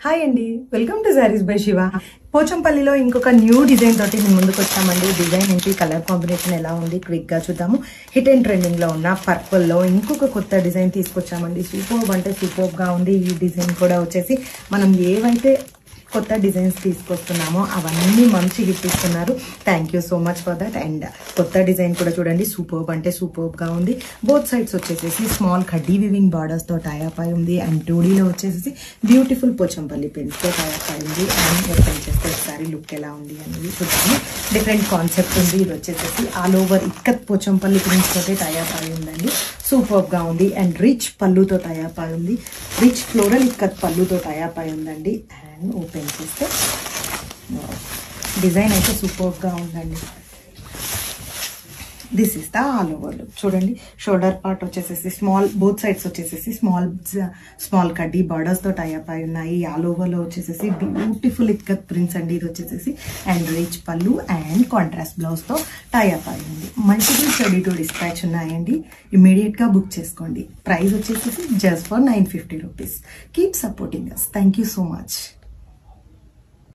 hi అండి welcome to saris by Shiva పోచంపల్లిలో ఇంకొక న్యూ డిజైన్ తోటి మేము ముందుకు వచ్చామండి డిజైన్ ఏంటి కలర్ కాంబినేషన్ ఎలా ఉంది క్విక్ గా చూద్దాము హిట్ అండ్ ట్రెండింగ్ లో ఉన్న పర్పుల్ లో ఇంకొక కొత్త డిజైన్ తీసుకొచ్చామండి సూపర్బ్ అంటే సూపర్బ్ గా ఉంది ఈ డిజైన్ కూడా వచ్చేసి మనం ఏవైతే కొత్త డిజైన్స్ తీసుకొస్తున్నామో అవన్నీ మంచి గిఫ్ట్ ఇస్తున్నారు thank you so much for that and కొత్త డిజైన్ కూడా చూడండి సూపర్బ్ అంటే సూపర్బ్ గా ఉంది బోత్ సైడ్స్ వచ్చేసేసి స్మాల్ కడ్డీ వివింగ్ బార్డర్స్ తో టైప్ అయి ఉంది అండ్ టూడీలో వచ్చేసి బ్యూటిఫుల్ పోచంపల్లి పెన్స్ తో టైప్ అయి ఉంది అండ్ ఓపెన్ చేస్తే ఒకసారి లుక్ ఎలా ఉంది అనేది చూద్దాము డిఫరెంట్ కాన్సెప్ట్ ఉంది ఇది వచ్చేసేసి all over ikat Pochampally prints తోటి టైప్ అయి ఉందండి సూపర్బ్ గా ఉంది అండ్ రిచ్ పళ్ళుతో టైప్ అయి ఉంది రిచ్ ఫ్లోరల్ ఇక్కత్ పళ్ళుతో టైప్ అయి ఉందండి అండ్ ఓపెన్ చేస్తే డిజైన్ అయితే సూపర్గా ఉందండి this is the all over look చూడండి షోల్డర్ పార్ట్ వచ్చేసేసి స్మాల్ బోత్ సైడ్స్ వచ్చేసేసి స్మాల్ స్మాల్ కడ్డీ బార్డర్స్ తో టైప్ అయి ఉన్నాయి ఆల్ ఓవర్ లో వచ్చేసేసి బ్యూటిఫుల్ ఇక్కత్ ప్రింట్స్ అండి ఇది వచ్చేసేసి and rich pallu and contrast blouse తో టైప్ అయి ఉంది మల్టిపుల్ రెడీ టు డిస్పాచ్ ఉన్నాయండి ఇమీడియట్ గా బుక్ చేసుకోండి ప్రైస్ వచ్చేసేసి just for nine fifty rupees keep supporting us thank you so much